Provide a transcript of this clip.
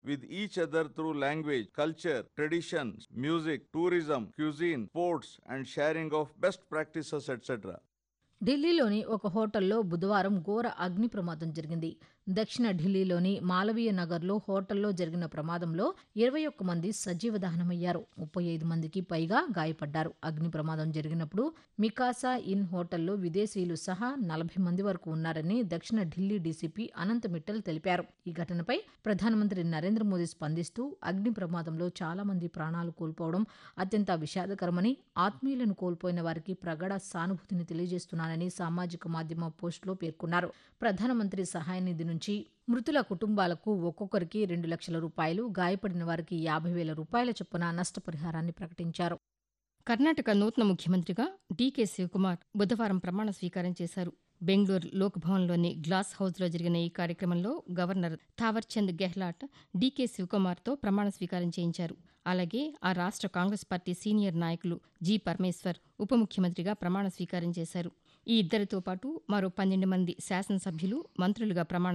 with each other through language, culture, traditions, music, tourism, cuisine, sports, and sharing of best practices, etc. ఢిల్లీలోని ఒక హోటల్లో బుధవారం ఘోర అగ్ని ప్రమాదం జరిగింది దక్షిణ ఢిల్లీలోని మాలవీయ నగర్లో హోటల్లో జరిగిన ప్రమాదంలో ఇరవై ఒక్క మంది సజీవ దహనమయ్యారు ముప్పై ఐదు మందికి పైగా గాయపడ్డారు అగ్ని ప్రమాదం జరిగినప్పుడు మికాసా ఇన్ హోటల్లో విదేశీయులు సహా నలభై మంది వరకు ఉన్నారని దక్షిణ ఢిల్లీ డీసీపీ అనంత్ మిట్టల్ తెలిపారు ఈ ఘటనపై ప్రధానమంత్రి నరేంద్ర మోదీ స్పందిస్తూ అగ్ని ప్రమాదంలో చాలా మంది ప్రాణాలు కోల్పోవడం అత్యంత విషాదకరమని ఆత్మీయులను కోల్పోయిన వారికి ప్రగాఢ సానుభూతిని తెలియజేస్తున్నానని సామాజిక మాధ్యమ పోస్టులో పేర్కొన్నారు ప్రధానమంత్రి సహాయ నిధి నుంచి మృతుల కుటుంబాలకు ఒక్కొక్కరికి రెండు లక్షల రూపాయలు గాయపడిన వారికి యాభై వేల రూపాయల చొప్పున నష్టపరిహారాన్ని ప్రకటించారు కర్ణాటక నూతన ముఖ్యమంత్రిగా డీకే శివకుమార్ బుధవారం ప్రమాణ స్వీకారం చేశారు బెంగళూరు లోక్భవన్లోని గ్లాస్ హౌస్లో జరిగిన ఈ కార్యక్రమంలో గవర్నర్ థావర్చంద్ గెహ్లాట్ డీకే శివకుమార్తో ప్రమాణ స్వీకారం చేయించారు అలాగే ఆ రాష్ట్ర కాంగ్రెస్ పార్టీ సీనియర్ నాయకులు జి పరమేశ్వర్ ఉప ముఖ్యమంత్రిగా ప్రమాణ స్వీకారం చేశారు ఈ ఇద్దరితో పాటు మరో పన్నెండు మంది శాసనసభ్యులు మంత్రులుగా ప్రమాణ